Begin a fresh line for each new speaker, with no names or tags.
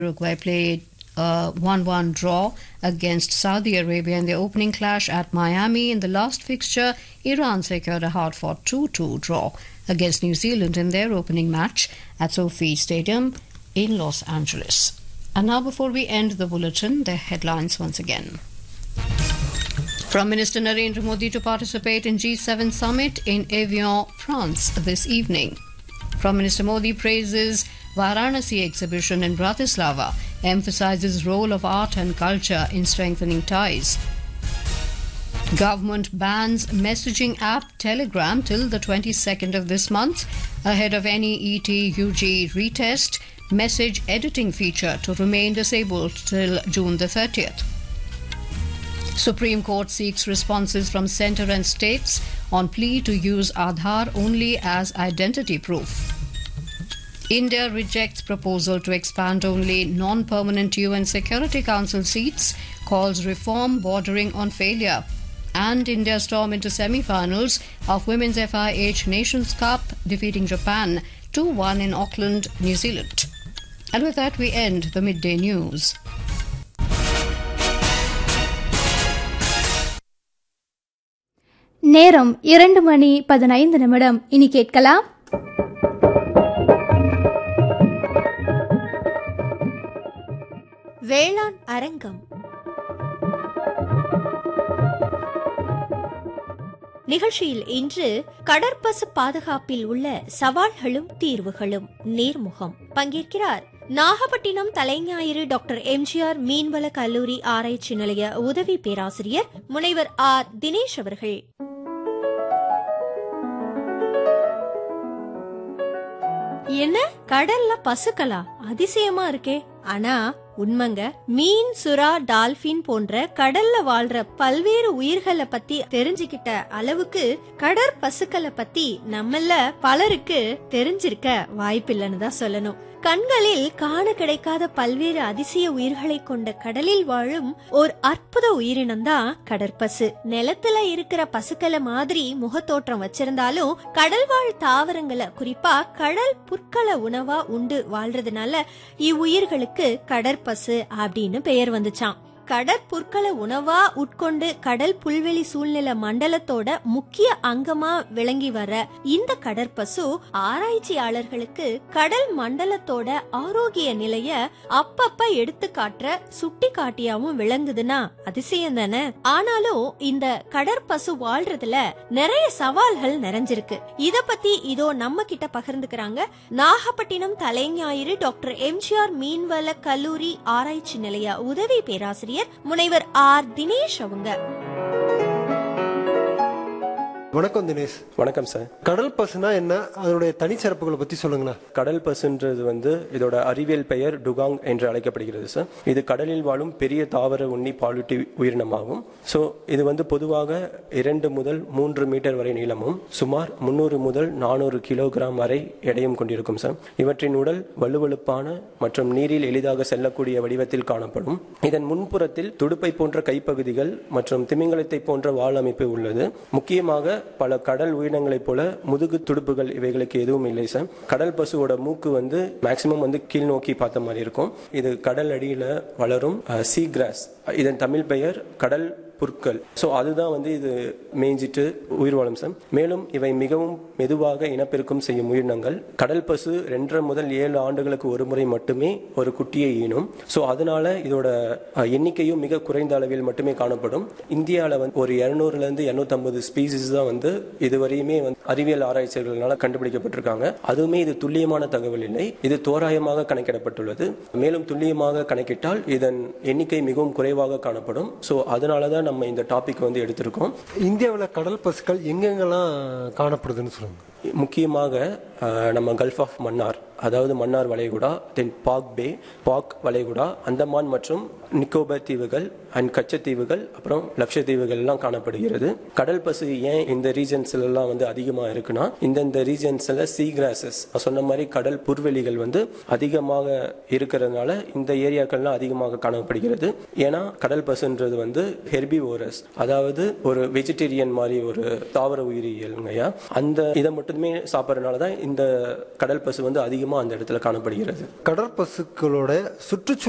Uruguay played a 1 1 draw against Saudi Arabia in the opening clash at Miami. In the last fixture, Iran secured a hard fought 2 2 draw against New Zealand in their opening match at Sophie Stadium in Los Angeles. And now, before we end the bulletin, the headlines once again. Prime Minister Narendra Modi to participate in G7 summit in Evian, France this evening. Prime Minister Modi praises Varanasi exhibition in Bratislava, emphasizes role of art and culture in strengthening ties. Government bans messaging app Telegram till the 22nd of this month ahead of any ET UG retest message editing feature to remain disabled till June the 30th. Supreme Court seeks responses from centre and states on plea to use Aadhaar only as identity proof. India rejects proposal to expand only non-permanent UN Security Council seats, calls reform bordering on failure. And India storm into semi-finals of Women's FIH Nations Cup, defeating Japan 2-1 in Auckland, New Zealand. And with that, we end the midday news.
நேரம் இரண்டு மணி பதினைந்து நிமிடம் இனி கேட்கலாம்
வேளாண் அரங்கம் நிகழ்ச்சியில் இன்று கடற்பசு பாதுகாப்பில் உள்ள சவால்களும் தீர்வுகளும் நேர்முகம் பங்கேற்கிறார் நாகப்பட்டினம் தலைஞாயிறு டாக்டர் எம்ஜிஆர் மீன்வள கல்லூரி ஆராய்ச்சி நிலைய உதவி பேராசிரியர் முனைவர் ஆர் தினேஷ் அவர்கள் என்ன கடல்ல பசுக்களா அதிசயமா இருக்கே ஆனா உண்மைங்க மீன் சுறா டால்பின் போன்ற கடல்ல வாழ்ற பல்வேறு உயிர்களை பத்தி தெரிஞ்சுக்கிட்ட அளவுக்கு கடற்பசுக்களை பத்தி நம்மள பலருக்கு தெரிஞ்சிருக்க வாய்ப்பில்லைன்னு தான் சொல்லணும் கண்களில் காண கிடைக்காத பல்வேறு அதிசய உயிர்களை கொண்ட கடலில் வாழும் ஒரு அற்புத உயிரினம் தான் கடற்பசு நிலத்துல இருக்கிற பசுக்களை மாதிரி முகத்தோற்றம் வச்சிருந்தாலும் கடல்வாழ் தாவரங்களை குறிப்பா கடல் புற்கள உணவா உண்டு வாழ்றதுனால இவ்வுயிர்களுக்கு கடற்பசு அப்படின்னு பெயர் வந்துச்சாம் கடற்புற்களை உணவா உட்கொண்டு கடல் புல்வெளி சூழ்நிலை மண்டலத்தோட முக்கிய அங்கமா விளங்கி வர இந்த கடற்பசு ஆராய்ச்சியாளர்களுக்கு கடல் மண்டலத்தோட ஆரோக்கிய நிலைய அப்பப்ப எடுத்து காட்டுற சுட்டி காட்டியாவும் விளங்குதுன்னா அதிசயம் தானே ஆனாலும் இந்த கடற்பசு வாழ்றதுல நிறைய சவால்கள் நிறைஞ்சிருக்கு இத பத்தி இதோ நம்ம கிட்ட பகிர்ந்துக்கிறாங்க நாகப்பட்டினம் தலைஞாயிறு டாக்டர் எம்ஜிஆர் மீன்வள கல்லூரி ஆராய்ச்சி நிலைய உதவி பேராசிரியர் முனைவர் ஆர் தினேஷ் அவங்க
வணக்கம் தினேஷ்
வணக்கம் சார்
கடல் பசுனா என்ன அதனுடைய தனிச்சிறப்புகளை பத்தி சொல்லுங்களேன்
கடல் பசுன்றது வந்து இதோட அறிவியல் பெயர் டுகாங் என்று அழைக்கப்படுகிறது சார் இது கடலில் வாழும் பெரிய தாவர உண்ணி பாலூட்டி உயிரினமாகும் ஸோ இது வந்து பொதுவாக இரண்டு முதல் மூன்று மீட்டர் வரை நீளமும் சுமார் முன்னூறு முதல் நானூறு கிலோகிராம் வரை எடையும் கொண்டிருக்கும் சார் இவற்றின் உடல் வலுவழுப்பான மற்றும் நீரில் எளிதாக செல்லக்கூடிய வடிவத்தில் காணப்படும் இதன் முன்புறத்தில் துடுப்பை போன்ற கைப்பகுதிகள் மற்றும் திமிங்கலத்தை போன்ற வால் அமைப்பு உள்ளது முக்கியமாக பல கடல் உயிரினங்களைப் போல முதுகு துடுப்புகள் இவைகளுக்கு எதுவும் இல்லை சார் கடல் பசுவோட மூக்கு வந்து மேக்சிமம் வந்து கீழ் நோக்கி பார்த்த மாதிரி இருக்கும் இது கடல் அடியில வளரும் சீ கிராஸ் இதன் தமிழ் பெயர் கடல் புற்கள் ஸோ அதுதான் வந்து இது மேய்ஞ்சிட்டு உயிர் வாழும் சார் மேலும் இவை மிகவும் மெதுவாக இனப்பெருக்கம் செய்யும் உயிரினங்கள் கடல் பசு ரெண்டரை முதல் ஏழு ஆண்டுகளுக்கு ஒரு முறை மட்டுமே ஒரு குட்டியை ஈனும் ஸோ அதனால இதோட எண்ணிக்கையும் மிக குறைந்த அளவில் மட்டுமே காணப்படும் இந்தியாவில் வந்து ஒரு இரநூறுலேருந்து இரநூத்தம்பது ஸ்பீசிஸ் தான் வந்து இதுவரையுமே வந்து அறிவியல் ஆராய்ச்சிகளால் கண்டுபிடிக்கப்பட்டிருக்காங்க அதுவுமே இது துல்லியமான தகவல் இல்லை இது தோராயமாக கணக்கிடப்பட்டுள்ளது மேலும் துல்லியமாக கணக்கிட்டால் இதன் எண்ணிக்கை மிகவும் குறைவாக காணப்படும் ஸோ அதனால தான் நம்ம இந்த டாபிக் வந்து எடுத்திருக்கோம்
இந்தியாவில் கடல் பசுக்கள் எங்கெங்கெல்லாம் காணப்படுதுன்னு சொல்லுங்க
முக்கியமாக நம்ம கல்ஃப் ஆஃப் மன்னார் அதாவது மன்னார் வளைகுடா தென் பாக் பே பாக் வளைகுடா அந்தமான் மற்றும் நிக்கோபர் தீவுகள் அண்ட் கச்சத்தீவுகள் அப்புறம் லட்சத்தீவுகள் எல்லாம் காணப்படுகிறது கடல் பசு ஏன் இந்த ரீஜன்ஸ்ல எல்லாம் வந்து அதிகமா இருக்குன்னா இந்தந்த ரீஜன்ஸ்ல சீ கிராசஸ் சொன்ன மாதிரி கடல் புர்வெளிகள் வந்து அதிகமாக இருக்கிறதுனால இந்த ஏரியாக்கள்லாம் அதிகமாக காணப்படுகிறது ஏன்னா கடல் பசுன்றது வந்து ஹெர்பி ஓரஸ் அதாவது ஒரு வெஜிடேரியன் மாதிரி ஒரு தாவர உயிரியல்ங்கய்யா அந்த இதை மட்டும் மட்டுமே சாப்பிட்றதுனால தான் இந்த கடல் பசு வந்து அதிகமாக அந்த இடத்துல காணப்படுகிறது
கடற்பசுக்களோட சுற்றுச்சூழல்